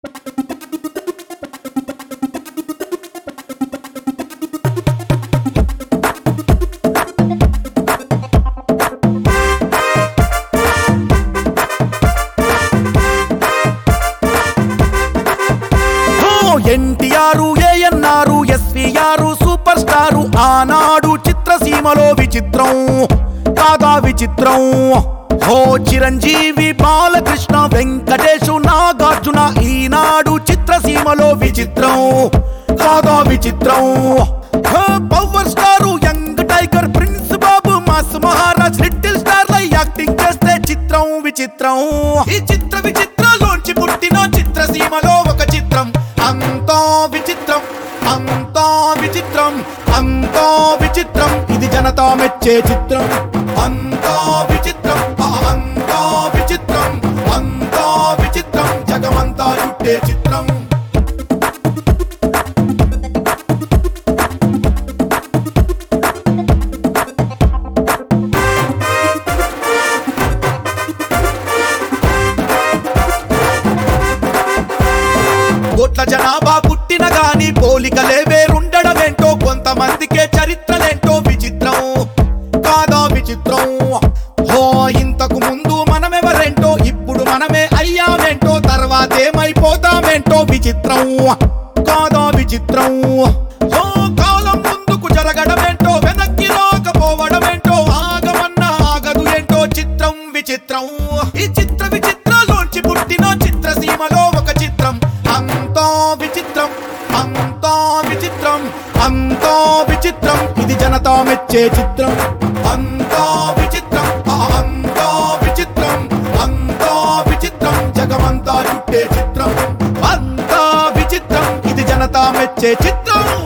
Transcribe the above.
NTR ANR SVR super star ఆనాడు చిత్రసీమలో విచిత్రం కాగా విచిత్రం హో చిరంజీవి బాలకృష్ణ వెంకటేశు నాగార్జున ఈనాడు చిత్రసీమలో విచిత్రం కాగా విచిత్రం హో power star young tiger prince Babu mass Maharaj little star లై యాక్టింగ్ చేస్తే చిత్రం విచిత్రం ఈ చిత్ర విచిత్రాలోంచి పుట్టిన చిత్రసీమలో ఒక చిత్రం అంతా విచిత్రం అంతా విచిత్రం అంతా విచిత్రం ఇది జనతా మెచ్చే చిత్రం అంతా విచిత్రం ఆ అంతా విచిత్రం అంతా విచిత్రం జగమంతా చుట్టే చిత్రం కోట్ల జనాభా పుట్టిన గాని పోలికలే వేరుండడమేంటో కొంతమందికే చరిత్రలేంటో విచిత్రం కాదా విచిత్రం హో ఇంతకు ముందు మనమెవరేంటో ఇప్పుడు మనమే అయ్యామేంటో తర్వాతేమైపోతామేంటో విచిత్రం కాదా విచిత్రం హో కాలం ముందుకు జరగడమేంటో వెనక్కి రాకపోవడమేంటో ఆగమన్నా ఆగదు ఏంటో చిత్రం విచిత్రం ఈ చిత్ర విచిత్రాలోంచి పుట్టిన చిత్రసీమలో ఒక చిత్రం అంతా విచిత్రం అంతా విచిత్రం అంతా విచిత్రం ఇది జనతా మెచ్చే చిత్రం అంతా విచిత్రం ఆ అంతా విచిత్రం అంతా విచిత్రం జగమంతా చుట్టే చిత్రం అంతా విచిత్రం ఇది జనతా మెచ్చే చిత్రం